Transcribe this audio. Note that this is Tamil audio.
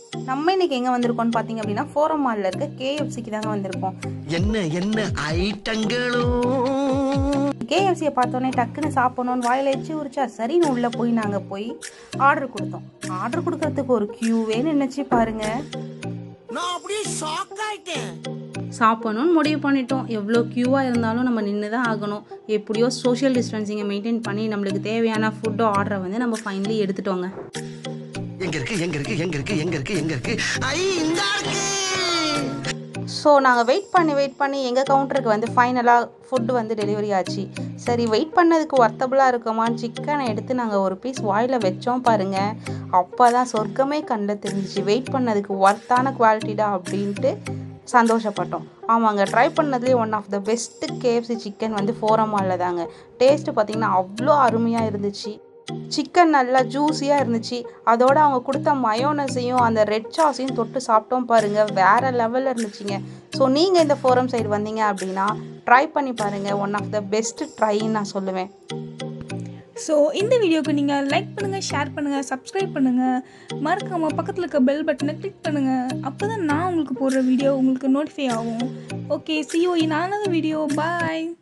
நம்ம இன்னைக்கு எங்கே வந்திருக்கோம்னு பார்த்தீங்க அப்படின்னா ஃபோரம் மாலில் இருக்க கேஎஃப்சிக்கு தாங்க வந்திருக்கோம் என்ன என்ன ஐட்டங்களோ கேஎஃப்சியை பார்த்தோன்னே டக்குன்னு சாப்பிடணும்னு வாயில் எச்சு உரிச்சா சரின்னு உள்ளே போய் நாங்கள் போய் ஆர்டர் கொடுத்தோம் ஆர்டர் கொடுக்கறதுக்கு ஒரு க்யூவே நின்றுச்சு பாருங்க நான் அப்படியே ஷாக் ஆயிட்டேன் சாப்பிடணும்னு முடிவு பண்ணிட்டோம் எவ்வளோ க்யூவாக இருந்தாலும் நம்ம நின்று தான் ஆகணும் எப்படியோ சோஷியல் டிஸ்டன்சிங்கை மெயின்டைன் பண்ணி நம்மளுக்கு தேவையான ஃபுட்டோ ஆர்டரை வந்து நம்ம ஃபைனலி எடுத்துட்டோங்க எங்க இருக்கு எங்க இருக்கு எங்க இருக்கு எங்க இருக்கு எங்க இருக்கு ஐ இந்த இருக்கு ஸோ நாங்கள் வெயிட் பண்ணி வெயிட் பண்ணி எங்கள் கவுண்டருக்கு வந்து ஃபைனலாக ஃபுட்டு வந்து டெலிவரி ஆச்சு சரி வெயிட் பண்ணதுக்கு ஒர்த்தபுளாக இருக்குமான்னு சிக்கனை எடுத்து நாங்கள் ஒரு பீஸ் வாயில் வச்சோம் பாருங்கள் அப்போ தான் சொர்க்கமே கண்ணில் தெரிஞ்சிச்சு வெயிட் பண்ணதுக்கு ஒர்த்தான குவாலிட்டிடா அப்படின்ட்டு சந்தோஷப்பட்டோம் ஆமாங்க ட்ரை பண்ணதுலேயே one of the best KFC chicken வந்து ஃபோரமாலில் தாங்க டேஸ்ட்டு பார்த்திங்கன்னா அவ்வளோ அருமையாக இருந்துச்சு சிக்கன் நல்லா ஜூஸியாக இருந்துச்சு அதோட அவங்க கொடுத்த மயோனஸையும் அந்த ரெட் சாஸையும் தொட்டு சாப்பிட்டோம் பாருங்க வேற லெவலில் இருந்துச்சுங்க ஸோ நீங்கள் இந்த ஃபோரம் சைடு வந்தீங்க அப்படின்னா ட்ரை பண்ணி பாருங்க ஒன் ஆஃப் த பெஸ்ட் ட்ரைன்னு நான் சொல்லுவேன் ஸோ இந்த வீடியோக்கு நீங்கள் லைக் பண்ணுங்கள் ஷேர் பண்ணுங்கள் சப்ஸ்கிரைப் பண்ணுங்கள் மறக்காமல் பக்கத்தில் இருக்க பெல் பட்டனை கிளிக் பண்ணுங்கள் அப்போ தான் நான் உங்களுக்கு போடுற வீடியோ உங்களுக்கு நோட்டிஃபை ஆகும் okay see you in another video bye